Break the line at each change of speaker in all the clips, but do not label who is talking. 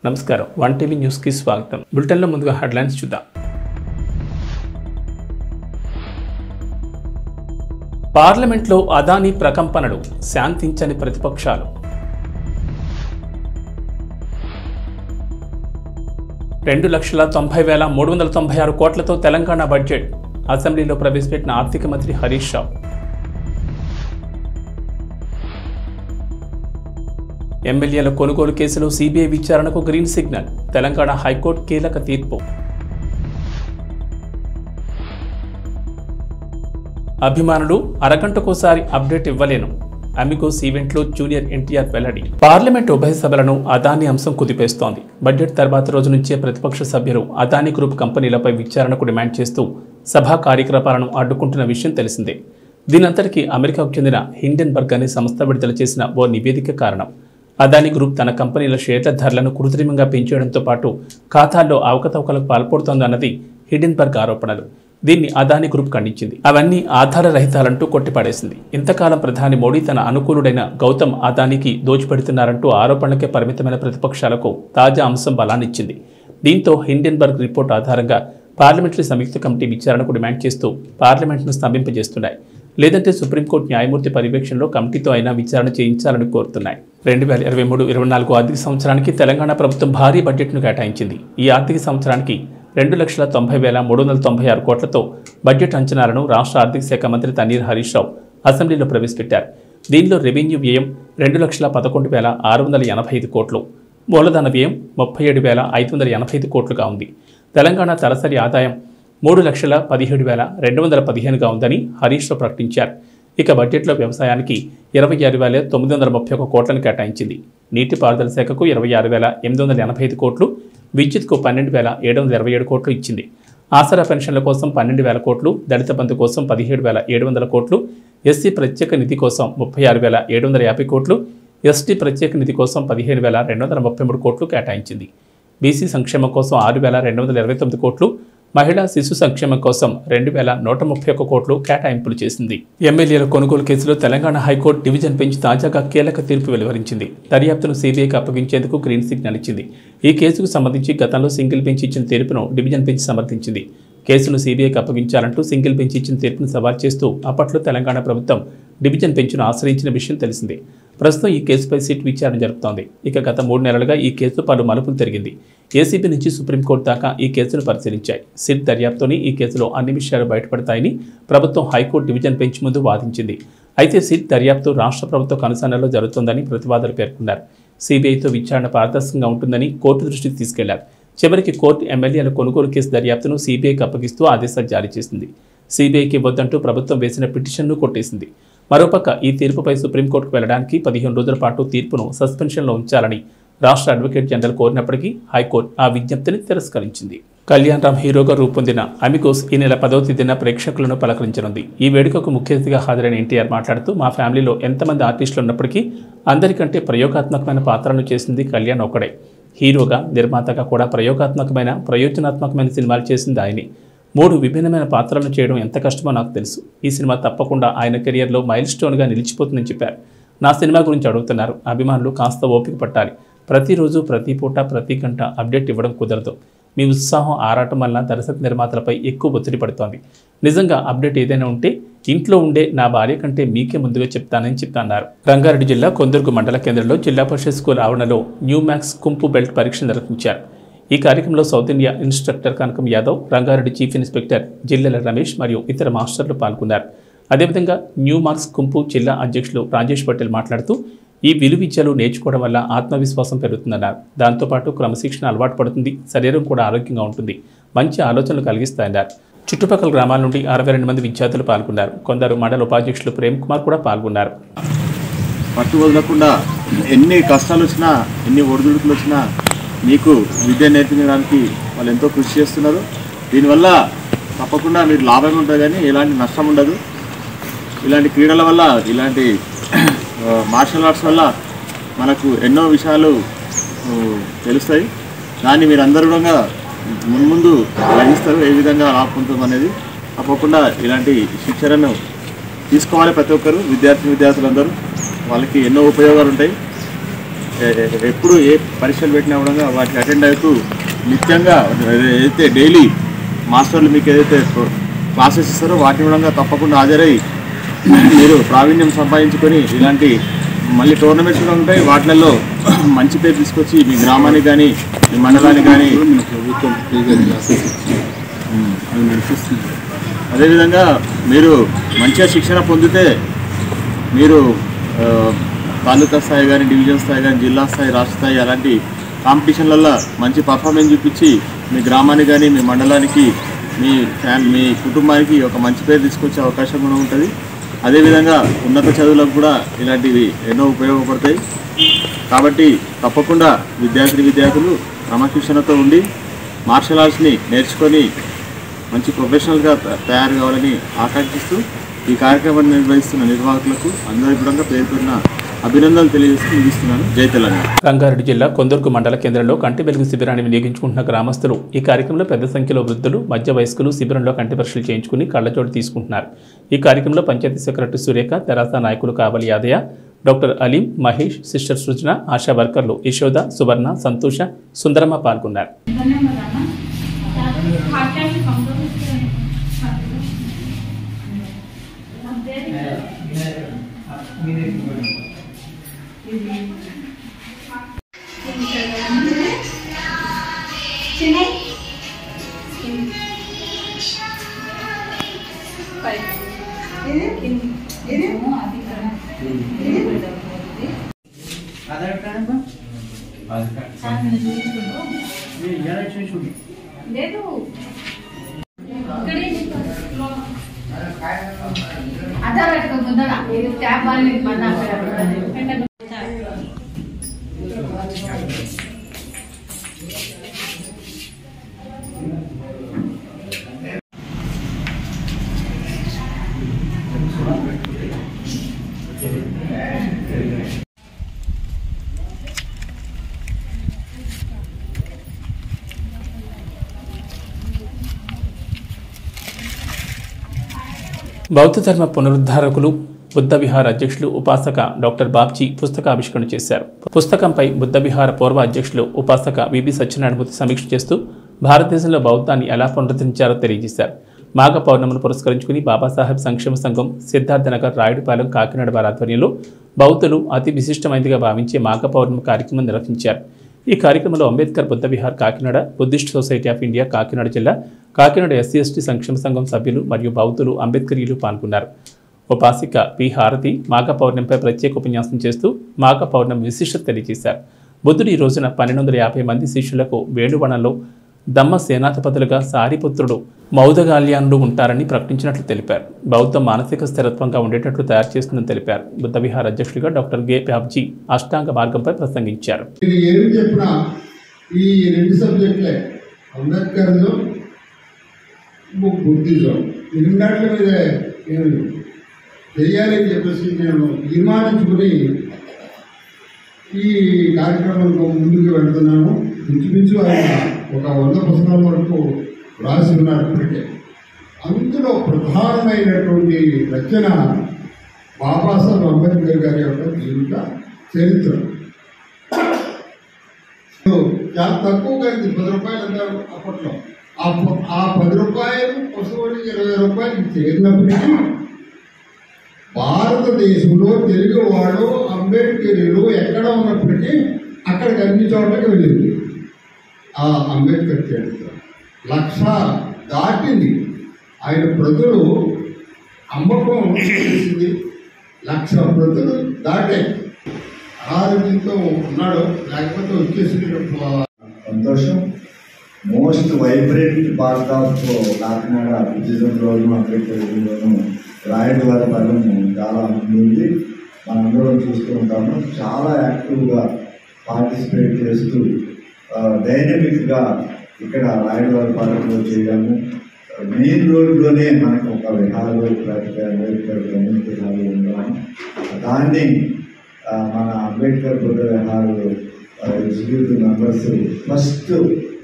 నమస్కారం one TV న్యూస్కి స్వాగతం బులెటిన్లో ముందుగా హెడ్లైన్స్ చూద్దాం పార్లమెంట్లో అదానీ ప్రకంపనలు శాంతించని ప్రతిపక్షాలు రెండు లక్షల తొంభై వేల మూడు వందల తొంభై ఆరు కోట్లతో తెలంగాణ బడ్జెట్ అసెంబ్లీలో ప్రవేశపెట్టిన ఆర్థిక మంత్రి హరీష్ రావు ఎమ్మెల్యేల కొనుగోలు కేసులో సీబీఐ విచారణకు గ్రీన్ సిగ్నల్ తెలంగాణ హైకోర్టు కీలక తీర్పు అభిమానులు అరగంటకోసారి అప్డేట్ ఇవ్వలేను అమిగోస్ ఈవెంట్లో జూనియర్ ఎన్టీఆర్ వెల్లడి పార్లమెంట్ ఉభయ సభలను అదానీ అంశం కుదిపేస్తోంది బడ్జెట్ తర్వాత రోజు నుంచే ప్రతిపక్ష సభ్యులు అదానీ గ్రూప్ కంపెనీలపై విచారణకు డిమాండ్ చేస్తూ సభా కార్యకలాపాలను అడ్డుకుంటున్న విషయం తెలిసిందే దీనంతటికీ అమెరికాకు చెందిన హిండెన్బర్గ్ అనే సంస్థ విడుదల చేసిన ఓ నివేదిక కారణం అదానీ గ్రూప్ తన కంపెనీల షేర్ల ధరలను కృత్రిమంగా పెంచేయడంతో పాటు ఖాతాల్లో అవకతవకలకు పాల్పడుతోందన్నది హిడెన్బర్గ్ ఆరోపణలు దీన్ని అదానీ గ్రూప్ ఖండించింది అవన్నీ ఆధార రహితాలంటూ కొట్టిపాడేసింది ఇంతకాలం ప్రధాని మోడీ తన అనుకూలుడైన గౌతమ్ అదానీకి దోచిపెడుతున్నారంటూ ఆరోపణలకే పరిమితమైన ప్రతిపక్షాలకు తాజా అంశం బలాన్నిచ్చింది దీంతో హిండెన్బర్గ్ రిపోర్ట్ ఆధారంగా పార్లమెంటరీ సంయుక్త కమిటీ విచారణకు డిమాండ్ చేస్తూ పార్లమెంట్ను స్తంభింపజేస్తున్నాయి లేదంటే సుప్రీంకోర్టు న్యాయమూర్తి పర్యవేక్షణలో కమిటీతో అయినా విచారణ చేయించాలని కోరుతున్నాయి రెండు వేల ఇరవై మూడు ఇరవై నాలుగు ఆర్థిక సంవత్సరానికి తెలంగాణ ప్రభుత్వం భారీ బడ్జెట్ను కేటాయించింది ఈ ఆర్థిక సంవత్సరానికి రెండు లక్షల తొంభై వేల మూడు వందల తొంభై ఆరు కోట్లతో బడ్జెట్ అంచనాలను రాష్ట్ర ఆర్థిక శాఖ మంత్రి తన్నీర్ హరీష్ రావు అసెంబ్లీలో ప్రవేశపెట్టారు దీనిలో రెవెన్యూ వ్యయం రెండు లక్షల పదకొండు వేల ఆరు వందల ఎనభై ఐదు కోట్లు మూలధన వ్యయం ముప్పై ఏడు వేల ఐదు వందల ఎనభై ఐదు కోట్లుగా ఉంది తెలంగాణ తలసరి ఆదాయం మూడు లక్షల పదిహేడు వేల రెండు వందల పదిహేనుగా ఉందని హరీష్ రావు ప్రకటించారు ఇక బడ్జెట్లో వ్యవసాయానికి ఇరవై ఆరు వేల తొమ్మిది వందల ముప్పై ఒక కోట్లను కేటాయించింది నీటిపారుదల శాఖకు ఇరవై ఆరు వేల ఎనిమిది వందల ఎనభై ఐదు కోట్లు విద్యుత్కు పన్నెండు వేల ఏడు వందల ఇరవై ఏడు కోట్లు ఇచ్చింది ఆసరా పెన్షన్ల కోసం పన్నెండు వేల కోట్లు దళిత బంధు కోసం పదిహేడు వేల ఏడు వందల కోట్లు ఎస్సీ ప్రత్యేక నిధి కోసం ముప్పై ఆరు వేల ఏడు వందల యాభై కోట్లు ఎస్టీ ప్రత్యేక నిధి కోసం పదిహేను వేల రెండు వందల ముప్పై మూడు కోట్లు కేటాయించింది బీసీ సంక్షేమం కోసం ఆరు వేల రెండు వందల ఇరవై తొమ్మిది కోట్లు మహిళా శిశు సంక్షేమం కోసం రెండు వేల నూట ముప్పై ఒక్క కోట్లు కేటాయింపులు చేసింది ఎమ్మెల్యేల కొనుగోలు కేసులో తెలంగాణ హైకోర్టు డివిజన్ బెంచ్ తాజాగా కీలక తీర్పు వెలువరించింది దర్యాప్తును సీబీఐకి అప్పగించేందుకు గ్రీన్ సిగ్నల్ ఇచ్చింది ఈ కేసుకు సంబంధించి గతంలో సింగిల్ బెంచ్ ఇచ్చిన తీర్పును డివిజన్ బెంచ్ సమర్థించింది కేసును సీబీఐకి అప్పగించాలంటూ సింగిల్ బెంచ్ ఇచ్చిన తీర్పును సవాల్ చేస్తూ అప్పట్లో తెలంగాణ ప్రభుత్వం డివిజన్ బెంచ్ను ఆశ్రయించిన విషయం తెలిసిందే ప్రస్తుతం ఈ కేసుపై సిట్ విచారణ జరుపుతోంది ఇక గత మూడు నెలలుగా ఈ కేసు పలు మలుపులు తిరిగింది ఏసీబీ నుంచి సుప్రీంకోర్టు దాకా ఈ కేసును పరిశీలించాయి సిట్ దర్యాప్తుని ఈ కేసులో అన్ని విషయాలు బయటపడతాయని ప్రభుత్వం హైకోర్టు డివిజన్ బెంచ్ ముందు వాదించింది అయితే సిట్ దర్యాప్తు రాష్ట్ర ప్రభుత్వ కనుసన్నలో జరుగుతోందని ప్రతివాదులు పేర్కొన్నారు సిబిఐతో విచారణ పారదర్శకంగా ఉంటుందని కోర్టు దృష్టికి తీసుకెళ్లారు చివరికి కోర్టు ఎమ్మెల్యేల కొనుగోలు కేసు దర్యాప్తును సీబీఐకి అప్పగిస్తూ ఆదేశాలు జారీ చేసింది సీబీఐకి వద్దంటూ ప్రభుత్వం వేసిన పిటిషన్ను కొట్టేసింది మరోపక్క ఈ తీర్పుపై సుప్రీంకోర్టుకు వెళ్లడానికి పదిహేను రోజుల పాటు తీర్పును సస్పెన్షన్లో ఉంచాలని రాష్ట్ర అడ్వకేట్ జనరల్ కోరినప్పటికీ హైకోర్టు ఆ విజ్ఞప్తిని తిరస్కరించింది కళ్యాణ్ రామ్ హీరోగా రూపొందిన అమిగోస్ ఈ నెల పదవ తేదీన ప్రేక్షకులను పలకరించనుంది ఈ వేడుకకు ముఖ్య అతిథిగా హాజరైన ఎన్టీఆర్ మాట్లాడుతూ మా ఫ్యామిలీలో ఎంతమంది ఆర్టిస్టులు ఉన్నప్పటికీ అందరికంటే ప్రయోగాత్మకమైన పాత్రను చేసింది కళ్యాణ్ ఒక్కడే హీరోగా నిర్మాతగా కూడా ప్రయోగాత్మకమైన ప్రయోజనాత్మకమైన సినిమాలు చేసింది ఆయనే మూడు విభిన్నమైన పాత్రలను చేయడం ఎంత కష్టమో నాకు తెలుసు ఈ సినిమా తప్పకుండా ఆయన కెరియర్లో మైల్ స్టోన్గా నిలిచిపోతుందని చెప్పారు నా సినిమా గురించి అడుగుతున్నారు అభిమానులు కాస్త ఓపిక పట్టాలి ప్రతిరోజు ప్రతి పూట ప్రతి గంట అప్డేట్ ఇవ్వడం కుదరదు మీ ఉత్సాహం ఆరాటం వల్ల దర్శక నిర్మాతలపై ఎక్కువ ఒత్తిడి పడుతోంది నిజంగా అప్డేట్ ఏదైనా ఉంటే ఇంట్లో ఉండే నా భార్య కంటే మీకే ముందుగా చెప్తానని చెప్తున్నారు రంగారెడ్డి జిల్లా కొందర్గు మండల కేంద్రంలో జిల్లా పరిషత్ స్కూల్ ఆవరణలో న్యూ మ్యాక్స్ కుంపు బెల్ట్ పరీక్ష నిర్వహించారు ఈ కార్యక్రమంలో South India instructor Kanakam Yadav Rangareddy chief inspector Jillela Ramesh మరియు ఇతర మాస్టర్లు పాల్గొన్నారు అదేవిధంగా న్యూ మార్క్స్ కుంపు జిల్లా అధ్యక్షులు రాజేష్ పటేల్ మాట్లాడుతూ ఈ విలువిద్యలు నేర్చుకోవడం వల్ల ఆత్మవిశ్వాసం పెరుగుతుందన్నారు దాంతోపాటు క్రమశిక్షణ అలవాటు పడుతుంది శరీరం కూడా ఆరోగ్యంగా ఉంటుంది మంచి ఆలోచనలు కలిగిస్తాయన్నారు చుట్టుపక్కల గ్రామాల నుండి అరవై రెండు మంది విద్యార్థులు పాల్గొన్నారు కొందరు మండల ఉపాధ్యక్షులు ప్రేమ్ కుమార్ కూడా పాల్గొన్నారు
పట్టు వదలకుండా ఎన్ని కష్టాలు వచ్చినా ఎన్ని ఒడిదుడుకులు వచ్చినా మీకు విద్య నేర్పించడానికి వాళ్ళు ఎంతో కృషి చేస్తున్నారు దీనివల్ల తప్పకుండా మీరు లాభం ఉంటుంది కానీ ఎలాంటి నష్టం ఉండదు ఇలాంటి క్రీడల వల్ల ఇలాంటి మార్షల్ ఆర్ట్స్ వల్ల మనకు ఎన్నో విషయాలు ఆ, తెలుస్తాయి దాన్ని మీరు అందరూ కూడా మున్ముందు గ్రహిస్తారు ఏ విధంగా ఆపుకుంటాం అనేది తప్పకుండా ఇలాంటి శిక్షణను తీసుకోవాలి ప్రతి ఒక్కరు విద్యార్థి విద్యార్థులందరూ వాళ్ళకి ఎన్నో ఉపయోగాలు ఉంటాయి ఎ- ఎ- ఎప్పుడు ఏ పరీక్షలు పెట్టినా కూడా వాటికి అటెండ్ అవుతూ నిత్యంగా ఏదైతే డైలీ మాస్టర్లు మీకు ఏదైతే క్లాసెస్ ఇస్తారో వాటిని కూడా తప్పకుండా హాజరై మీరు ప్రావీణ్యం సంపాదించుకొని ఇలాంటి మళ్ళీ టోర్నమెంట్స్ కూడా ఉంటాయి వాటిలలో మంచి పేరు తీసుకొచ్చి మీ గ్రామానికి కానీ మీ మండలానికి కానీ
ప్రభుత్వం ఫ్రీగా క్లాసెస్ ఇచ్చి అది నడిపిస్తుంది
అదేవిధంగా మీరు మంచిగా శిక్షణ పొందితే మీరు ఆ, తాలూకా స్థాయి కానీ డివిజన్ స్థాయి కానీ జిల్లా స్థాయి రాష్ట్ర స్థాయి అలాంటి కాంపిటీషన్లలో మంచి పర్ఫార్మెన్స్ చూపించి మీ గ్రామానికి కానీ మీ మండలానికి మీ ఫ్యాన్ మీ కుటుంబానికి ఒక మంచి పేరు తీసుకొచ్చే అవకాశం కూడా ఉంటుంది అదేవిధంగా ఉన్నత చదువులకు కూడా ఇలాంటివి ఎన్నో ఉపయోగపడతాయి కాబట్టి తప్పకుండా విద్యార్థి విద్యార్థులు క్రమశిక్షణతో ఉండి మార్షల్ ఆర్ట్స్ని నేర్చుకొని మంచి ప్రొఫెషనల్గా త- తయారు కావాలని ఆకాంక్షిస్తూ ఈ కార్యక్రమాన్ని నిర్వహిస్తున్న నిర్వాహకులకు అందరి కూడా పేరు పేరున అభినందనలు తెలియజేస్తూ ముగిస్తున్నాను జై తెలంగాణ
రంగారెడ్డి జిల్లా కొందర్కు మండల కేంద్రంలో కంటి వెలుగు శిబిరాన్ని వినియోగించుకుంటున్న గ్రామస్తులు ఈ కార్యక్రమంలో పెద్ద సంఖ్యలో వృద్ధులు మధ్య వయస్కులు శిబిరంలో కంటి పరీక్షలు చేయించుకుని కళ్ళజోడు తీసుకుంటున్నారు ఈ కార్యక్రమంలో పంచాయతీ సెక్రటరీ సురేఖ తెరాస నాయకులు కావలి యాదయ్య డాక్టర్ అలీం మహేష్ సిస్టర్ సృజన ఆశా వర్కర్లు యశోద సువర్ణ సంతోష సుందరమ్మ పాల్గొన్నారు
లేదు అదా పెట్టుకో ముందర ఇది ట్యాప్ వాళ్ళు మన
బౌద్ధ ధర్మ పునరుద్ధారకులు బుద్ధ విహార అధ్యక్షులు ఉపాసక డాక్టర్ బాబ్జీ పుస్తకావిష్కరణ చేశారు పుస్తకంపై బుద్ధ విహార పూర్వ అధ్యక్షులు ఉపాసక విబి సత్యనారాయణమూర్తి సమీక్ష చేస్తూ భారతదేశంలో బౌద్ధాన్ని ఎలా పునరుద్ధరించారో తెలియజేశారు మాఘ పౌర్ణమిని పురస్కరించుకుని బాబాసాహెబ్ సంక్షేమ సంఘం సిద్ధార్థనగర్ రాయుడుపాలెం కాకినాడ వారి ఆధ్వర్యంలో బౌద్ధులు అతి విశిష్టమైనదిగా భావించే మాఘ పౌర్ణమి కార్యక్రమం నిర్వహించారు ఈ కార్యక్రమంలో Ambedkar Buddha Vihar Kakinada Buddhist society of India Kakinada జిల్లా కాకినాడ ఎస్సీ ఎస్టీ సంక్షేమ సంఘం సభ్యులు మరియు బౌద్ధులు అంబేద్కరీయులు పాల్గొన్నారు ఉపాసిక పి హారతి మాఘ పౌర్ణమిపై ప్రత్యేక ఉపన్యాసం చేస్తూ మాఘ పౌర్ణమి విశిష్టత తెలియజేశారు బుద్ధుడు ఈ రోజున పన్నెండు వందల యాభై మంది శిష్యులకు వేణువనంలో దమ్మ సేనాధిపతులుగా సారిపుత్రుడు మౌదగాల్యానుడు ఉంటారని ప్రకటించినట్లు తెలిపారు బౌద్ధం మానసిక స్థిరత్వంగా ఉండేటట్లు తయారు చేస్తుందని తెలిపారు బుద్ధ విహార్ అధ్యక్షుడిగా డాక్టర్ గే ప్యాబ్జీ అష్టాంగ మార్గంపై ప్రసంగించారు
మీరు ఏమి చెప్పినా ఈ రెండు సబ్జెక్టులే అంబేద్కరిజం బుద్ధిజం ఈ రెండాట్ల మీద నేను చేయాలని చెప్పేసి నేను తీర్మానించుకుని ఈ కార్యక్రమంలో ముందుకు వెళ్తున్నాను ఇంచుమించు ఆయన ఒక వంద పుస్తకాల వరకు రాసి ఉన్నారు ఇప్పటికే అందులో ప్రధానమైనటువంటి రచన బాబాసాహెబ్ అంబేద్కర్ గారి యొక్క జీవిత చరిత్ర చాలా తక్కువగా అయింది పది రూపాయలు అన్నారు అప్పట్లో ఆ ప- ఆ పది రూపాయలు పశువుడి ఇరవై రూపాయలు చేరినప్పటికీ భారతదేశంలో తెలుగు వాడు అంబేద్కర్లు ఎక్కడ ఉన్నప్పటికీ అక్కడికి అన్ని చోట్లకి వెళ్ళింది ఆ అంబేద్కర్ చరిత్ర లక్ష దాటింది ఆయన ప్రజలు అమ్మకం చేసింది లక్ష ప్రజలు దాటాయి ఆరోగ్యంతో ఉన్నాడు లేకపోతే వచ్చేసి
సంతోషం most vibrant part of Kakinada బుద్ధిజంలోను అంబేద్కర్లోను రాయడు వారి పదం చాలా ఉంది మనందరం చూస్తూ ఉంటాము చాలా యాక్టివ్గా పార్టిసిపేట్ చేస్తూ డైనమిక్గా ఇక్కడ రాయడు వారి పదంలో చేయడము మెయిన్ రోడ్లోనే మనకు ఒక విహారం లేకపోతే అంబేద్కర్ గవర్నమెంట్ విహారం ఉండడం దాన్ని ఆ, మన Ambedkar Buddha Vihar executive members first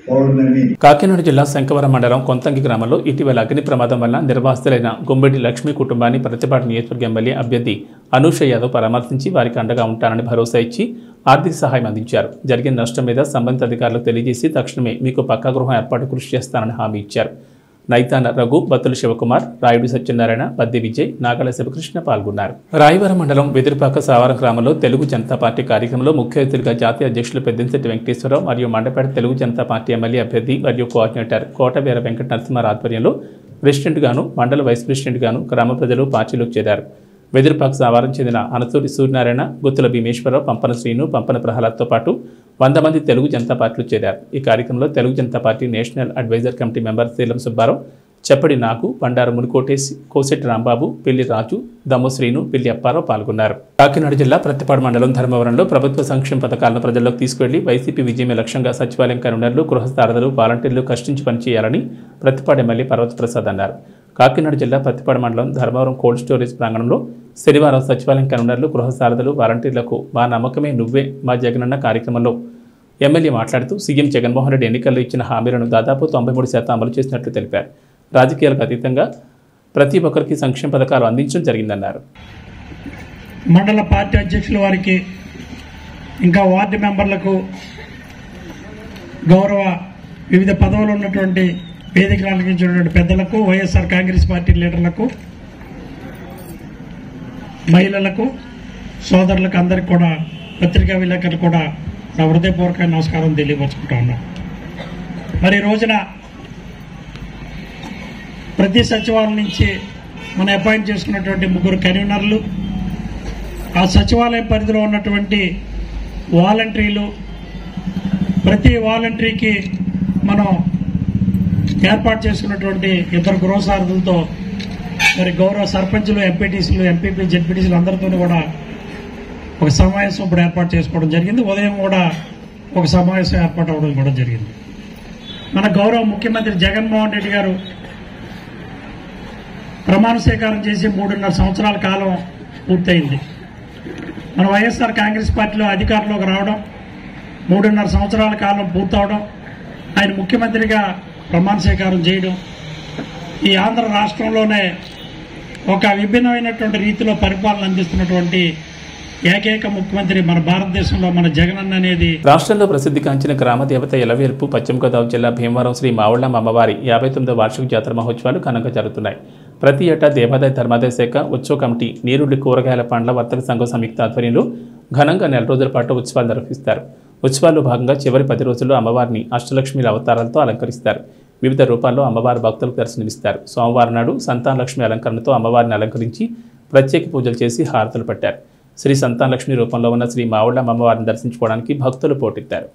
పౌర్ణమి
కాకినాడ జిల్లా శంకవరం మండలం కొంతంగి గ్రామంలో ఇటీవల అగ్ని ప్రమాదం వల్ల నిర్వాసితులైన గుమ్మిడి లక్ష్మి కుటుంబాన్ని ప్రతిపాటి నియోజకవర్గ ఎమ్మెల్యే అభ్యర్థి అనూష యాదవ్ పరామర్శించి వారికి అండగా ఉంటానని భరోసా ఇచ్చి ఆర్థిక సహాయం అందించారు జరిగిన నష్టం మీద సంబంధిత అధికారులకు తెలియజేసి తక్షణమే మీకు పక్కా గృహం ఏర్పాటు కృషి చేస్తానని హామీ ఇచ్చారు నైతాన రఘు బత్తుల శివకుమార్ రాయుడు సత్యనారాయణ బద్ది విజయ్ నాగల శివకృష్ణ పాల్గొన్నారు రాయవరం మండలం వెదిరిపాక సావరం గ్రామంలో తెలుగు జనతా పార్టీ కార్యక్రమంలో ముఖ్య అతిథిగా జాతీయ అధ్యక్షులు పెద్దంశెట్టి వెంకటేశ్వరరావు మరియు మండపేట తెలుగు జనతా పార్టీ ఎమ్మెల్యే అభ్యర్థి మరియు కోఆర్డినేటర్ కోటవీర వెంకట నరసింహారావు ఆధ్వర్యంలో ప్రెసిడెంట్గాను మండల వైస్ ప్రెసిడెంట్గాను గ్రామ ప్రజలు పార్టీలోకి చేరారు వెదిరిపాక సావారం చెందిన అనసూరి సూర్యనారాయణ గుత్తుల భీమేశ్వరరావు పంపన శ్రీను పంపన ప్రహ్లాద్తో పాటు వంద మంది తెలుగు జనతా పార్టీలో చేరారు ఈ కార్యక్రమంలో Telugu Janata party national advisor committee member Seelam Subbarao చెప్పడి నాకు బండారు మునికోటేసి కోసెట్టి రాంబాబు పిల్లి రాజు దమ్ము శ్రీను పిల్లి అప్పారావు పాల్గొన్నారు కాకినాడ జిల్లా ప్రతిపాడు మండలం ధర్మవరంలో ప్రభుత్వ సంక్షేమ పథకాలను ప్రజల్లోకి తీసుకెళ్లి వైసీపీ విజయమే లక్ష్యంగా సచివాలయం కన్వీనర్లు గృహస్థారదులు వాలంటీర్లు కష్టించి పనిచేయాలని ప్రతిపాడు ఎమ్మెల్యే పర్వత ప్రసాద్ అన్నారు కాకినాడ జిల్లా ప్రతిపాడు మండలం ధర్మవరం కోల్డ్ స్టోరేజ్ ప్రాంగణంలో శనివారం సచివాలయం కన్వీనర్లు గృహసారథులు వాలంటీర్లకు మా నమ్మకమే నువ్వే మా జగనన్న కార్యక్రమంలో ఎమ్మెల్యే మాట్లాడుతూ సీఎం జగన్మోహన్ రెడ్డి ఎన్నికల్లో ఇచ్చిన హామీలను దాదాపు తొంభై మూడు శాతం అమలు చేసినట్లు తెలిపారు రాజకీయాలకు అతీతంగా ప్రతి ఒక్కరికి సంక్షేమ పథకాలు అందించడం జరిగిందన్నారు
మండల పార్టీ అధ్యక్షుల వారికి ఇంకా వార్డు మెంబర్లకు గౌరవ వివిధ పదవులు ఉన్నటువంటి వేదికలు అలంకరించినటువంటి పెద్దలకు వైఎస్ఆర్ కాంగ్రెస్ పార్టీ లీడర్లకు మహిళలకు సోదరులకు అందరికి కూడా పత్రికా విలేకరులు కూడా నా హృదయపూర్వక నమస్కారం తెలియపరుచుకుంటా ఉన్నాం మరి ఈ రోజున ప్రతి సచివాలయం నుంచి మనం అపాయింట్ చేసుకున్నటువంటి ముగ్గురు కన్వీనర్లు ఆ సచివాలయం పరిధిలో ఉన్నటువంటి వాలంటీర్లు ప్రతి వాలంటీర్కి మనం ఏర్పాటు చేసుకున్నటువంటి ఇద్దరు గృహసారథులతో మరి గౌరవ సర్పంచులు ఎంపీటీసీలు ఎంపీపీ జెడ్పీటీసీలు అందరితో కూడా ఒక సమావేశం ఇప్పుడు ఏర్పాటు చేసుకోవడం జరిగింది ఉదయం కూడా ఒక సమావేశం ఏర్పాటు అవ్వడం కూడా జరిగింది మన గౌరవ ముఖ్యమంత్రి జగన్మోహన్ రెడ్డి గారు ప్రమాణ స్వీకారం చేసి మూడున్నర సంవత్సరాల కాలం పూర్తయింది మన వైఎస్ఆర్ కాంగ్రెస్ పార్టీలో అధికారంలోకి రావడం మూడున్నర సంవత్సరాల కాలం పూర్తవడం ఆయన ముఖ్యమంత్రిగా ప్రమాణ స్వీకారం చేయడం ఈ ఆంధ్ర రాష్ట్రంలోనే ఒక విభిన్నమైనటువంటి రీతిలో పరిపాలన అందిస్తున్నటువంటి ఏకైక ముఖ్యమంత్రి మన భారతదేశంలో మన జగనన్న అనేది
రాష్ట్రంలో ప్రసిద్ధిగాంచిన గ్రామ దేవత ఎలవేల్పు పశ్చిమ గోదావరి జిల్లా భీమవరం శ్రీ మావుళ్ళమ్మ అమ్మవారి యాభై తొమ్మిదో వార్షిక జాతర మహోత్సవాలు ఘనంగా జరుగుతున్నాయి ప్రతి ఏటా దేవాదాయ ధర్మాదాయ శాఖ ఉత్సవ కమిటీ నీరుడి కూరగాయల పండ్ల వర్తక సంఘం సంయుక్త ఆధ్వర్యంలో ఘనంగా నెల రోజుల పాటు ఉత్సవాలు నిర్వహిస్తారు ఉత్సవాల్లో భాగంగా చివరి పది రోజుల్లో అమ్మవారిని అష్టలక్ష్మిల అవతారాలతో అలంకరిస్తారు వివిధ రూపాల్లో అమ్మవారి భక్తులకు దర్శనమిస్తారు సోమవారం నాడు సంతానలక్ష్మి అలంకరణతో అమ్మవారిని అలంకరించి ప్రత్యేక పూజలు చేసి హారతులు పట్టారు శ్రీ సంతానలక్ష్మి రూపంలో ఉన్న శ్రీ మావుళ్ళమ్మ అమ్మవారిని దర్శించుకోవడానికి భక్తులు పోటెత్తారు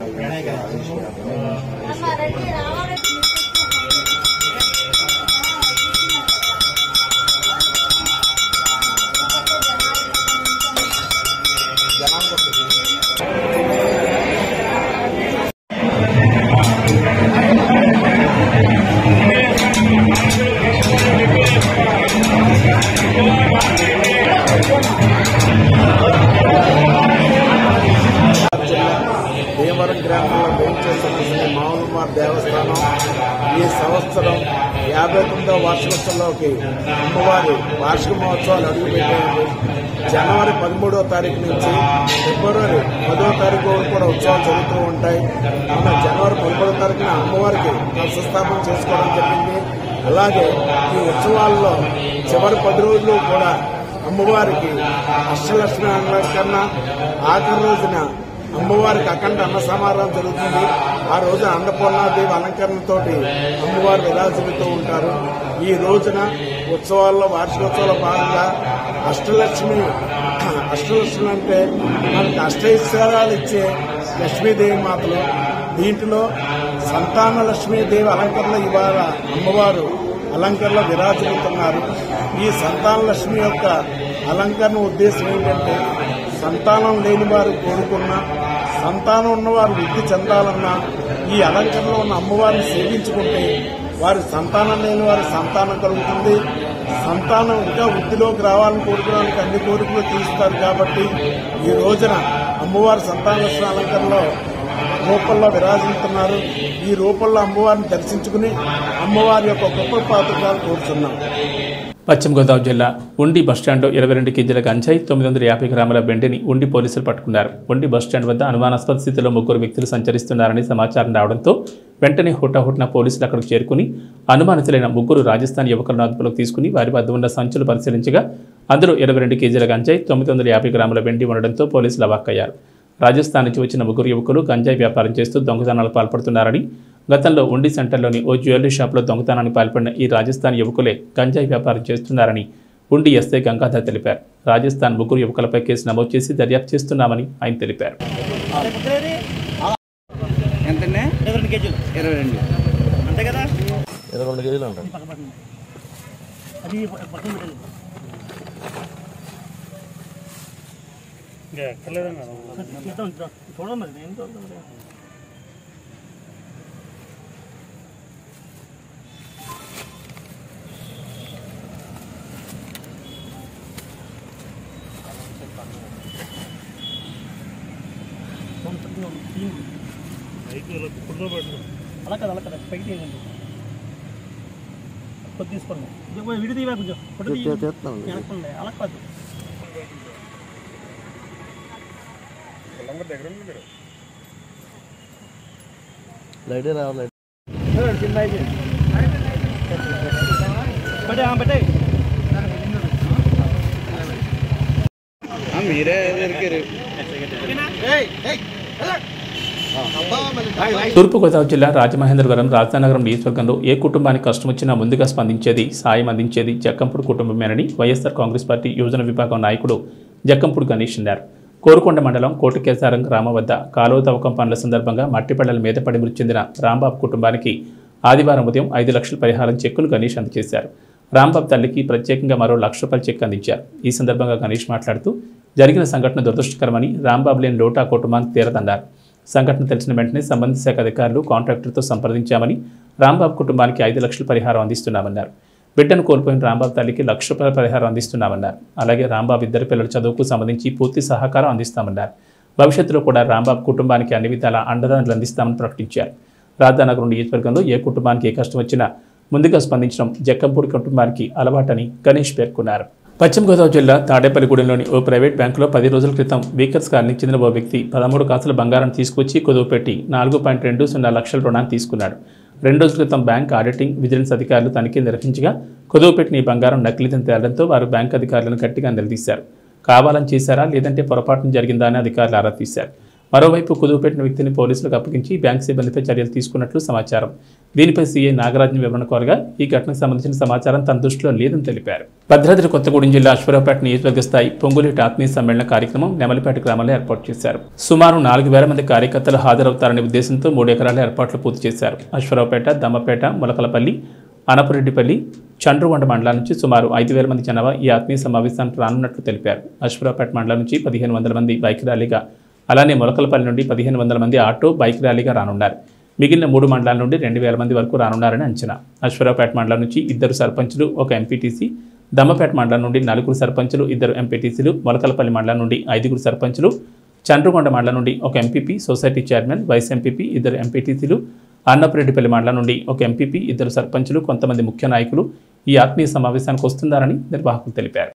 భీమవరం గ్రామంలో వేయించేస్తున్న శ్రీ మామూలుమ దేవస్థానం ఈ సంవత్సరం యాభై తొమ్మిదవ వార్షికోత్సవంలోకి అమ్మవారి వార్షిక మహోత్సవాలు అడుగుపెట్టాయి జనవరి పదమూడవ తారీఖు నుంచి ఫిబ్రవరి పదవ తారీఖు వరకు కూడా ఉత్సవాలు జరుగుతూ ఉంటాయి మన జనవరి పదమూడవ తారీఖున అమ్మవారికి కలశస్థాపన చేసుకోవడం జరిగింది అలాగే ఈ ఉత్సవాల్లో చివరి పది రోజులు కూడా అమ్మవారికి అష్టలక్ష్మి అలంకరణ ఆఖరి రోజున అమ్మవారికి అఖండ అన్న సమారాధన జరుగుతుంది ఆ రోజున అన్నపూర్ణాదేవి అలంకరణతోటి అమ్మవారు విరాజిల్లుతూ ఉంటారు ఈ రోజున ఉత్సవాల్లో వార్షికోత్సవాల భాగంగా అష్టలక్ష్మి అష్టలక్ష్మి అంటే మనకి అష్టైశ్వర్యాలు ఇచ్చే లక్ష్మీదేవి మాతలు దీంట్లో సంతాన లక్ష్మీదేవి అలంకరణ ఇవాళ అమ్మవారు అలంకరణలో విరాజిల్లుతున్నారు ఈ సంతాన లక్ష్మి యొక్క అలంకరణ ఉద్దేశం ఏంటంటే సంతానం లేని వారు కోరుకున్నా సంతానం ఉన్నవారు వృద్ధి చెందాలన్నా ఈ అలంకరణలో ఉన్న అమ్మవారిని సేవించుకుంటే వారి సంతానం లేని వారి సంతానం కలుగుతుంది సంతానం ఇంకా వృద్ధిలోకి రావాలని కోరుకోవడానికి అన్ని కోరికలు తీస్తారు కాబట్టి ఈ రోజున అమ్మవారి సంతాన లక్ష్మి అలంకరణలో రూపంలో విరాజిస్తున్నారు ఈ రూపంలో అమ్మవారిని దర్శించుకుని అమ్మవారి యొక్క గొప్ప పాత్రగా కోరుతున్నాం
పశ్చిమ గోదావరి జిల్లా ఉండి బస్టాండ్లో ఇరవై రెండు కేజీల గంజాయి తొమ్మిది వందల యాభై గ్రాముల బెండిని ఉండి పోలీసులు పట్టుకున్నారు ఉండి బస్టాండ్ వద్ద అనుమానాస్పద స్థితిలో ముగ్గురు వ్యక్తులు సంచరిస్తున్నారని సమాచారం రావడంతో వెంటనే హుటాహుటిన పోలీసులు అక్కడికి చేరుకుని అనుమానితులైన ముగ్గురు రాజస్థాన్ యువకులను అదుపులోకి తీసుకుని వారి వద్ద ఉన్న సంచులు పరిశీలించగా అందులో ఇరవై రెండు కేజీల గంజాయి తొమ్మిది వందల యాభై గ్రాముల వెండి ఉండడంతో పోలీసులు అవాక్కయ్యారు రాజస్థాన్ నుంచి వచ్చిన ముగ్గురు యువకులు గంజాయి వ్యాపారం చేస్తూ దొంగతనాలకు పాల్పడుతున్నారని గతంలో ఉండి సెంటర్లోని ఓ జ్యువెలరీ షాప్లో దొంగతనానికి పాల్పడిన ఈ రాజస్థాన్ యువకులే గంజాయి వ్యాపారం చేస్తున్నారని ఉండి ఎస్ఐ గంగాధర్ తెలిపారు రాజస్థాన్ ముగ్గురు యువకులపై కేసు నమోదు చేసి దర్యాప్తు చేస్తున్నామని ఆయన తెలిపారు
ఎంతండి ఇరవై రెండు కేజీలు ఇరవై రెండు అంతే కదా
ఇరవై రెండు కేజీలు అంటారు
అది పక్కన పెట్టండి ఇంకా ఎక్కర్లేదన్నా చూడండి మరి నేను చూడండి అలా కదా అలా కదా పైకి తీయండి కొద్ది తీసుకోండి ఇదిగో విడి తీవా కొంచెం ఫోటో
తీ-
తీయండి.
తీస్తున్నాను.
వెనక్కుంది. అలా కాదు
లైటే రావాలి
పెట్టే పెట్టే
మీరే దొరికారు
తూర్పుగోదావరి జిల్లా రాజమహేంద్రవరం రాజధానగరం నియోజకవర్గంలో ఏ కుటుంబానికి కష్టం వచ్చినా ముందుగా స్పందించేది సాయం అందించేది జక్కంపూడి కుటుంబమేనని వైఎస్ఆర్ కాంగ్రెస్ పార్టీ యువజన విభాగం నాయకుడు జక్కంపూడి గణేష్ అన్నారు కోరుకొండ మండలం కోటికేసారం గ్రామం వద్ద కాలువ తవ్వకం పనుల సందర్భంగా మట్టిపల్లెల మీద పడి మృతి చెందిన రాంబాబు కుటుంబానికి ఆదివారం ఉదయం ఐదు లక్షల పరిహారం చెక్కును గణేష్ అందజేశారు రాంబాబు తల్లికి ప్రత్యేకంగా మరో లక్ష రూపాయల చెక్ అందించారు ఈ సందర్భంగా గణేష్ మాట్లాడుతూ జరిగిన సంఘటన దురదృష్టకరమని రాంబాబు లేని లోటా కుటుంబానికి తీరదన్నారు సంఘటన తెలిసిన వెంటనే సంబంధిత శాఖ అధికారులు కాంట్రాక్టర్తో సంప్రదించామని రాంబాబు కుటుంబానికి ఐదు లక్షల పరిహారం అందిస్తున్నామన్నారు బిడ్డను కోల్పోయిన రాంబాబు తల్లికి లక్ష రూపాయల పరిహారం అందిస్తున్నామన్నారు అలాగే రాంబాబు ఇద్దరు పిల్లల చదువుకు సంబంధించి పూర్తి సహకారం అందిస్తామన్నారు భవిష్యత్తులో కూడా రాంబాబు కుటుంబానికి అన్ని విధాల అండదండలు అందిస్తామని ప్రకటించారు రాధానగరం నియోజకవర్గంలో ఏ కుటుంబానికి ఏ కష్టం వచ్చినా ముందుగా స్పందించడం జక్కంపూడి కుటుంబానికి అలవాటని గణేష్ పేర్కొన్నారు పశ్చిమ గోదావరి జిల్లా తాడేపల్లిగూడెంలోని ఓ ప్రైవేట్ బ్యాంకులో పది రోజుల క్రితం వీకర్స్ కాలనీకి చెందిన ఓ వ్యక్తి పదమూడు కాసుల బంగారం తీసుకొచ్చి కుదువు పెట్టి నాలుగు పాయింట్ రెండు సున్నా లక్షల రుణాన్ని తీసుకున్నాడు రెండు రోజుల క్రితం బ్యాంక్ ఆడిటింగ్ విజిలెన్స్ అధికారులు తనిఖీ నిర్వహించగా కుదువు పెట్టిన ఈ బంగారం నకిలీదని తేలడంతో వారు బ్యాంక్ అధికారులను గట్టిగా నిలదీశారు కావాలని చేశారా లేదంటే పొరపాటున జరిగిందా అని అధికారులు ఆరా తీశారు మరోవైపు కుదువు పెట్టిన వ్యక్తిని పోలీసులకు అప్పగించి బ్యాంక్ సిబ్బందిపై చర్యలు తీసుకున్నట్లు సమాచారం దీనిపై సీఐ నాగరాజన్ వివరణ కోరగా ఈ ఘటనకు సంబంధించిన సమాచారం తన దృష్టిలో లేదని తెలిపారు భద్రాద్రి కొత్తగూడెం జిల్లా అశ్వరావుపేట నియోజకవర్గ స్థాయి పొంగులేటి ఆత్మీయ సమ్మేళన కార్యక్రమం నెమలిపేట గ్రామంలో ఏర్పాటు చేశారు సుమారు నాలుగు వేల మంది కార్యకర్తలు హాజరవుతారనే ఉద్దేశంతో మూడు ఎకరాల ఏర్పాట్లు పూర్తి చేశారు అశ్వరావుపేట దమ్మపేట ములకలపల్లి అనపరెడ్డిపల్లి చండ్రుగొండ మండలాల నుంచి సుమారు ఐదు వేల మంది జనాభా ఈ ఆత్మీయ సమావేశానికి రానున్నట్లు తెలిపారు అశ్వరావుపేట మండలం నుంచి పదిహేను వందల మంది బైక్ ర్యాలీగా అలానే మొలకలపల్లి నుండి పదిహేను వందల మంది ఆటో బైక్ ర్యాలీగా రానున్నారు మిగిలిన మూడు మండలాల నుండి రెండు వేల మంది వరకు రానున్నారని అంచనా అశ్వరావుపేట మండలం నుంచి ఇద్దరు సర్పంచులు ఒక ఎంపీటీసీ దమ్మపేట మండలం నుండి నలుగురు సర్పంచులు ఇద్దరు ఎంపీటీసీలు మొలకలపల్లి మండలం నుండి ఐదుగురు సర్పంచులు చండ్రుగొండ మండలం నుండి ఒక MPP society chairman vice MPP ఇద్దరు ఎంపీటీసీలు అన్నపరెడ్డిపల్లి మండలం నుండి ఒక ఎంపీపీ ఇద్దరు సర్పంచులు కొంతమంది ముఖ్య నాయకులు ఈ ఆత్మీయ సమావేశానికి వస్తున్నారని నిర్వాహకులు తెలిపారు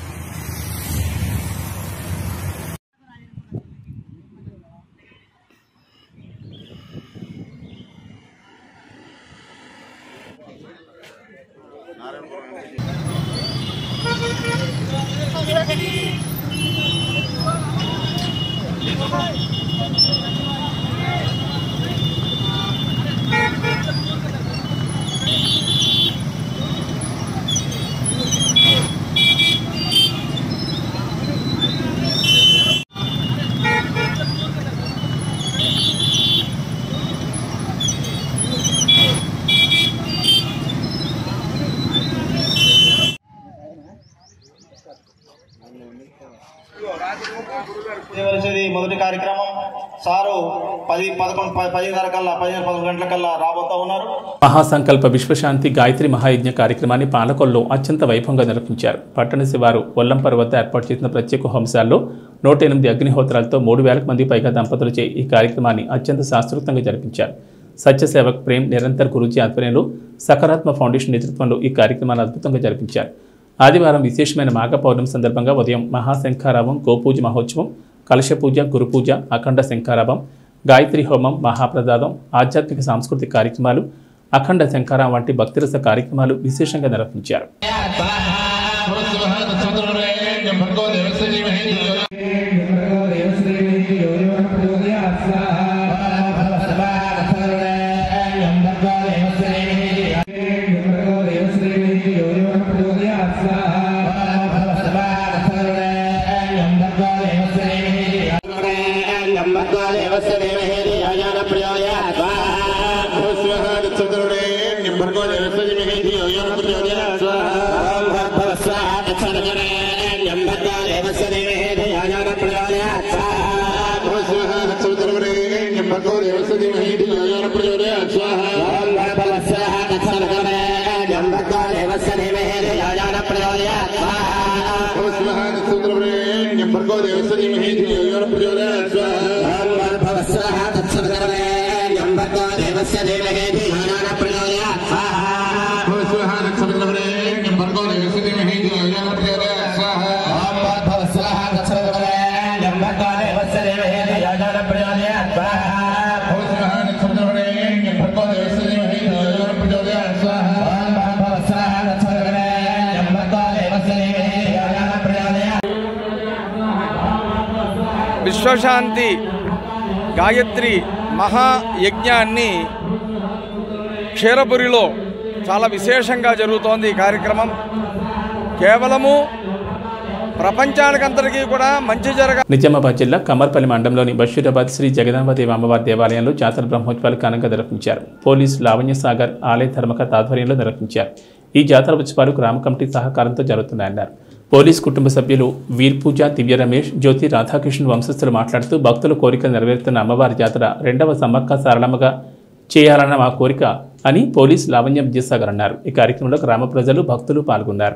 చేయవలసింది మొదటి కార్యక్రమం సారు పది పదకొండు ప- పదిన్నర కల్లా పదిహేను పదకొండు గంటల కల్లా రాబోతా ఉన్నారు
మహాసంకల్ప విశ్వశాంతి గాయత్రి మహాయజ్ఞ కార్యక్రమాన్ని పాలకొల్లో అత్యంత వైభవంగా నిర్వహించారు పట్టణ శివారు ఒల్లంపర వద్ద ఏర్పాటు చేసిన ప్రత్యేక హోంశాల్లో నూట ఎనిమిది అగ్నిహోత్రాలతో మూడు వేలకు మంది పైగా దంపతులచే ఈ కార్యక్రమాన్ని అత్యంత శాస్త్రోక్తంగా జరిపించారు సత్యసేవక్ ప్రేమ్ నిరంతర్ గురూజీ ఆధ్వర్యంలో సకారాత్మ ఫౌండేషన్ నేతృత్వంలో ఈ కార్యక్రమాన్ని అద్భుతంగా జరిపించారు ఆదివారం విశేషమైన మాఘ పౌర్ణమి సందర్భంగా ఉదయం మహాశంఖారావం గోపూజ మహోత్సవం కలశ పూజ గురుపూజ అఖండ శంఖారావం గాయత్రి హోమం మహాప్రదాదం ఆధ్యాత్మిక సాంస్కృతిక కార్యక్రమాలు అఖండ శంఖారావం వంటి భక్తిరస కార్యక్రమాలు విశేషంగా నిర్వహించారు
విశ్వశాంతి గాయత్రి మహాయజ్ఞాన్ని క్షీరపురిలో చాలా విశేషంగా జరుగుతోంది ఈ కార్యక్రమం కేవలము ప్రపంచానికంతటికీ కూడా మంచి జరగ
నిజామాబాద్ జిల్లా కమర్పల్లి మండలంలోని బషీరాబాద్ శ్రీ జగదాంబదేవి అమ్మవారి దేవాలయంలో జాతర బ్రహ్మోత్సవాలు ఘనంగా నిర్వహించారు పోలీసు లావణ్య సాగర్ ఆలయ ధర్మకర్త ఆధ్వర్యంలో నిర్వహించారు ఈ జాతర ఉత్సవాలు గ్రామ కమిటీ సహకారంతో జరుగుతున్నాయన్నారు పోలీస్ కుటుంబ సభ్యులు వీర్పూజ దివ్య రమేష్ జ్యోతి రాధాకృష్ణ వంశస్థులు మాట్లాడుతూ భక్తుల కోరిక నెరవేరుతున్న అమ్మవారి జాతర రెండవ సమ్మక్క సారళమ్మగా చేయాలన్న మా కోరిక అని పోలీస్ లావణ్య విద్యాసాగర్ అన్నారు ఈ కార్యక్రమంలో గ్రామ ప్రజలు భక్తులు పాల్గొన్నారు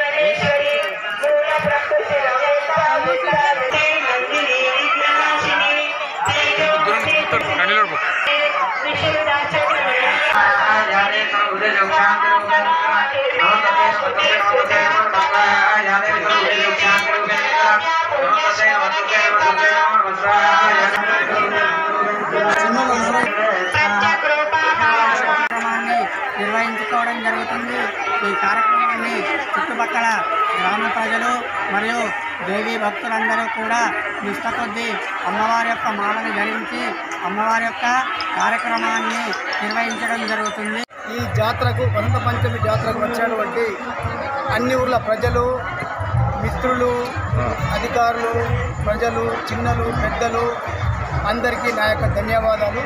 కార్యక్రమాన్ని నిర్వహించుకోవడం జరుగుతుంది ఈ కార్యక్రమాన్ని చుట్టుపక్కల గ్రామ ప్రజలు మరియు దేవీ భక్తులందరూ కూడా నిష్ట కొద్దీ అమ్మవారి యొక్క మాలను ధరించి అమ్మవారి యొక్క కార్యక్రమాన్ని నిర్వహించడం జరుగుతుంది
ఈ జాతరకు వసంత పంచమి జాతరకు వచ్చినటువంటి అన్ని ఊర్ల ప్రజలు మిత్రులు అధికారులు ప్రజలు చిన్నలు పెద్దలు అందరికీ నా యొక్క ధన్యవాదాలు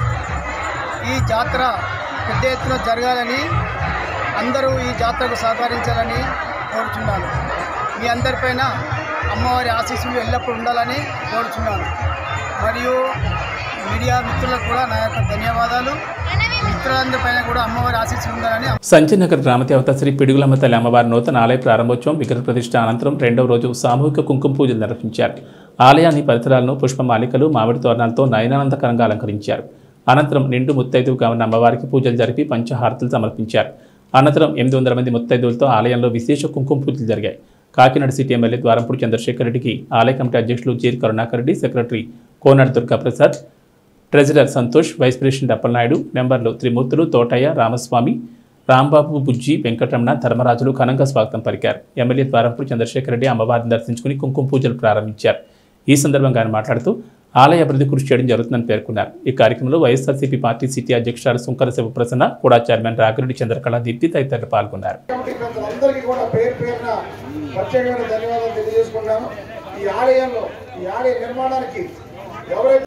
ఈ జాతర పెద్ద ఎత్తున జరగాలని అందరూ ఈ జాతరకు సహకరించాలని కోరుచున్నాను మీ అందరిపైన అమ్మవారి ఆశీస్సులు ఎల్లప్పుడూ ఉండాలని కోరుచున్నాను మరియు మీడియా మిత్రులకు కూడా నా యొక్క ధన్యవాదాలు మిత్రులందరిపైన కూడా అమ్మవారి ఆశీస్సులు ఉండాలని
సంజయనగర్ గ్రామదేవత శ్రీ పిడుగులమ్మ తల్లి అమ్మవారి నూతన ఆలయ ప్రారంభోత్సవం విగ్రహ ప్రతిష్ఠ అనంతరం రెండవ రోజు సామూహిక కుంకుమ పూజలు నిర్వహించారు ఆలయాన్ని పరిసరాలను పుష్పమాలికలు మామిడి తోరణాలతో నయనానందకరంగా అలంకరించారు అనంతరం నిండు ముత్తైదువుగా ఉన్న అమ్మవారికి పూజలు జరిపి పంచహారతులు సమర్పించారు అనంతరం ఎనిమిది వందల మంది ముత్తైదువులతో ఆలయంలో విశేష కుంకుమ పూజలు జరిగాయి కాకినాడ సిటీ ఎమ్మెల్యే ద్వారంపూడి చంద్రశేఖర్ రెడ్డికి ఆలయ కమిటీ అధ్యక్షులు Jeeri Karunakar Reddy secretary Konadu Durgaprasad treasurer Santosh vice president Appalanaidu మెంబర్లు త్రిమూర్తులు తోటయ్య రామస్వామి రాంబాబు బుజ్జి వెంకటరమణ ధర్మరాజులు ఘనంగా స్వాగతం పలికారు ఎమ్మెల్యే ద్వారంపూడి చంద్రశేఖర్ రెడ్డి అమ్మవారిని దర్శించుకుని కుంకుమ పూజలు ప్రారంభించారు ఈ సందర్భంగా ఆయన మాట్లాడుతూ ఆలయ అభివృద్ధి కృషి చేయడం జరుగుతుందని పేర్కొన్నారు ఈ కార్యక్రమంలో వైఎస్ఆర్సీపీ పార్టీ సిటీ అధ్యక్షురాలు సుంకర శివప్రసన్న కూడా చైర్మన్ రాగిరెడ్డి చంద్రకళ దీప్తి తదితరులు పాల్గొన్నారు
అందరికీ కూడా పేరు పేరున ప్రత్యేకమైన ధన్యవాదాలు తెలియజేసుకున్నాను ఈ ఆలయంలో ఈ ఆలయ నిర్మాణానికి ఎవరైతే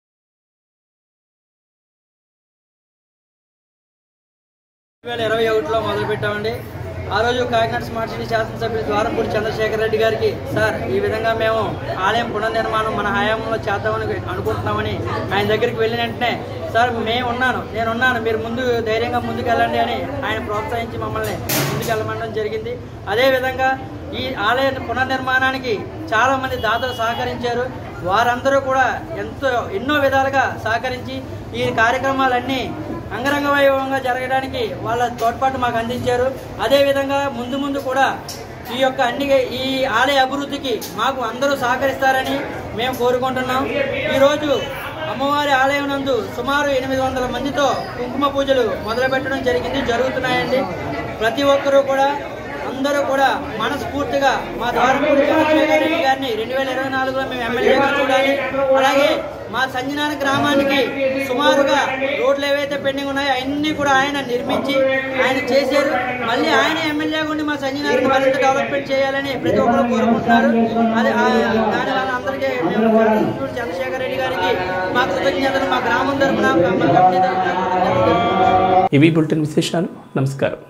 రెండు వేల ఇరవై ఒకటిలో మొదలుపెట్టామండి ఆ రోజు కాకినాడ స్మార్ట్ సిటీ శాసనసభ్యులు ద్వారంపూడి చంద్రశేఖర్ రెడ్డి గారికి సార్ ఈ విధంగా మేము ఆలయం పునర్నిర్మాణం మన హయాంలో చేద్దామని అనుకుంటున్నామని ఆయన దగ్గరికి వెళ్ళిన వెంటనే సార్ మేము ఉన్నాను నేను ఉన్నాను మీరు ముందు ధైర్యంగా ముందుకు వెళ్ళండి అని ఆయన ప్రోత్సహించి మమ్మల్ని ముందుకు వెళ్ళమనడం జరిగింది అదేవిధంగా ఈ ఆలయ పునర్నిర్మాణానికి చాలామంది దాతలు సహకరించారు వారందరూ కూడా ఎంతో ఎన్నో విధాలుగా సహకరించి ఈ కార్యక్రమాలన్నీ అంగరంగ వైభవంగా జరగడానికి వాళ్ళ తోడ్పాటు మాకు అందించారు అదేవిధంగా ముందు ముందు కూడా ఈ యొక్క అన్ని ఈ ఆలయ అభివృద్ధికి మాకు అందరూ సహకరిస్తారని మేము కోరుకుంటున్నాం ఈరోజు అమ్మవారి ఆలయం నందు సుమారు ఎనిమిది వందల మందితో కుంకుమ పూజలు మొదలుపెట్టడం జరిగింది జరుగుతున్నాయండి ప్రతి ఒక్కరూ కూడా అందరూ కూడా మనస్ఫూర్తిగా మా ద్వారపూడి చంద్రశేఖర్ రెడ్డి గారిని రెండు వేల ఇరవై నాలుగులో మేము ఎమ్మెల్యేగా చూడాలి అలాగే మా సంజనాన గ్రామానికి సుమారుగా రోడ్లు ఏవైతే పెండింగ్ ఉన్నాయో అన్ని కూడా ఆయన నిర్మించి ఆయన చేశారు మళ్ళీ ఆయన ఎమ్మెల్యేగా ఉండి మా సంజనాన్ని మరింత డెవలప్మెంట్ చేయాలని ప్రతి ఒక్కరు కోరుకుంటున్నారు అదే ఆ- దానివల్ల అందరికీ మేము చంద్రశేఖర్ చంద్రశేఖర్ రెడ్డి గారికి మా కృతజ్ఞతలు మా గ్రామం తరఫున మా కమిటీ తరఫున
ఇవి బులెటిన్ విశేషాలు నమస్కారం